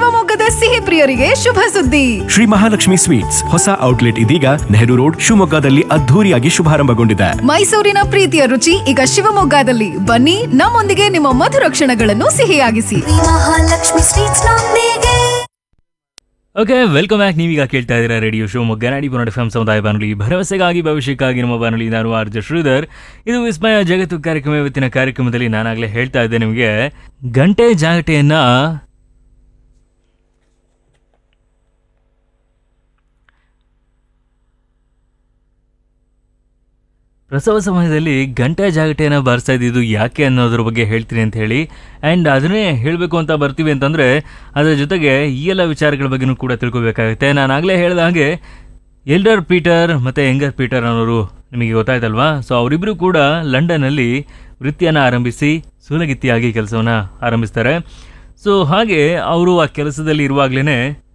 ಶಿವಮೊಗ್ಗದ ಸಿಹಿ ಪ್ರಿಯರಿಗೆ ಶುಭ ಸುದ್ದಿ ಶ್ರೀ ಮಹಾಲಕ್ಷ್ಮಿ ಸ್ವೀಟ್ಸ್ ಹೊಸ ಔಟ್ಲೆಟ್ ಇದೀಗ ನೆಹರು ರೋಡ್ ಶಿವಮೊಗ್ಗದಲ್ಲಿ ಅದ್ಧೂರಿಯಾಗಿ ಶುಭಾರಂಭಗೊಂಡಿದೆ ಮೈಸೂರಿನ ಪ್ರೀತಿಯ ರುಚಿ ಈಗ ಶಿವಮೊಗ್ಗದಲ್ಲಿ ಬನ್ನಿ ನಮ್ಮೊಂದಿಗೆ ನಿಮ್ಮ ಮಧುರ ಕ್ಷಣಗಳನ್ನು ಸಿಹಿಯಾಗಿಸಿ ಮಹಾಲಕ್ಷ್ಮಿ ಸ್ವೀಟ್ಸ್ ನೊಂದಿಗೆ ಓಕೆ ವೆಲ್ಕಮ್ ಬ್ಯಾಕ್ ನೀವೀಗ ಕೇಳ್ತಾ ಇದ್ದೀರಾ ರೇಡಿಯೋ ಶಿವಮೊಗ್ಗ ನಾಡಿ ಪುನಃ ಎಫ್ ಸಮುದಾಯ ಬಾನುಲಿ ಭರವಸೆಗಾಗಿ ಭವಿಷ್ಯಕ್ಕಾಗಿ ನಮ್ಮ ಬಾನುಲಿ ನಾನು ಆರ್ ಜೆ ಶ್ರೀಧರ್ ಇದು ವಿಸ್ಮಯ ಜಗತ್ತು ಕಾರ್ಯಕ್ರಮ ಇವತ್ತಿನ ಕಾರ್ಯಕ್ರಮದಲ್ಲಿ ನಾನಾಗಲೇ ಹೇಳ್ತಾ ಇದ್ದೆ ನಿಮಗೆ ಗಂಟೆ ಜಾಗಟೆಯನ್ನ ಪ್ರಸವ ಸಮಯದಲ್ಲಿ ಗಂಟೆ ಜಾಗಟೆಯನ್ನು ಬಾರಿಸ್ತಾ ಇದ್ದಿದ್ದು ಯಾಕೆ ಅನ್ನೋದ್ರ ಬಗ್ಗೆ ಹೇಳ್ತೀನಿ ಅಂತ ಹೇಳಿ ಆ್ಯಂಡ್ ಅದನ್ನೇ ಹೇಳಬೇಕು ಅಂತ ಬರ್ತೀವಿ ಅಂತಂದರೆ ಅದರ ಜೊತೆಗೆ ಈ ಎಲ್ಲ ವಿಚಾರಗಳ ಬಗ್ಗೆನೂ ಕೂಡ ತಿಳ್ಕೊಬೇಕಾಗುತ್ತೆ ನಾನು ಆಗಲೇ ಹೇಳಿದ ಹಾಗೆ ಎಲ್ಡರ್ ಪೀಟರ್ ಮತ್ತು ಯಂಗರ್ ಪೀಟರ್ ಅನ್ನೋರು ನಿಮಗೆ ಗೊತ್ತಾಯ್ತಲ್ವಾ ಸೊ ಅವರಿಬ್ಬರು ಕೂಡ ಲಂಡನ್ನಲ್ಲಿ ವೃತ್ತಿಯನ್ನು ಆರಂಭಿಸಿ ಸೂಲಗಿತ್ತಿಯಾಗಿ ಕೆಲಸವನ್ನು ಆರಂಭಿಸ್ತಾರೆ ಸೊ ಹಾಗೆ ಅವರು ಆ ಕೆಲಸದಲ್ಲಿ ಇರುವಾಗಲೇ